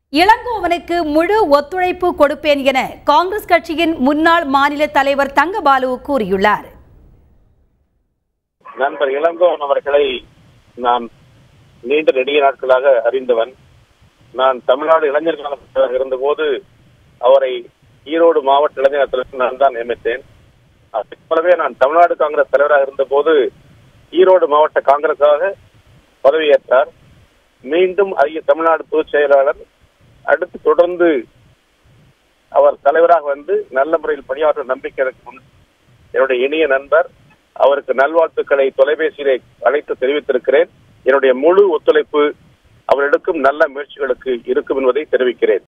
இளங்கோவனுக்கு முழு ஒத்துழைப்பு கொடுப்பேன் என காங்கிரஸ் கட்சியின் முன்னாள் மாநில தலைவர் தங்கபாலு கூறியுள்ளார் நண்பர் இளங்கோவன் அவர்களை நான் நீண்ட நெடிய நாட்களாக அறிந்தவன் நான் தமிழ்நாடு இளைஞர் காலத்தில் இருந்தபோது அவரை ஈரோடு மாவட்ட இளைஞர் தலைவர் நான் தான் நியமித்தேன் அதே போலவே நான் தமிழ்நாடு காங்கிரஸ் தலைவராக இருந்தபோது ஈரோடு மாவட்ட காங்கிரஸாக பதவியேற்றார் மீண்டும் அதிக தமிழ்நாடு பொதுச் செயலாளர் அடுத்து தொடர்ந்து அவர் தலைவராக வந்து நல்ல முறையில் பணியாற்றும் நம்பிக்கை எனக்கு உண்டு. என்னுடைய இனிய நண்பர் அவருக்கு நல்வாழ்த்துக்களை தொலைபேசியிலே அழைத்து தெரிவித்திருக்கிறேன் என்னுடைய முழு ஒத்துழைப்பு அவர் எடுக்கும் நல்ல முயற்சிகளுக்கு இருக்கும் என்பதை தெரிவிக்கிறேன்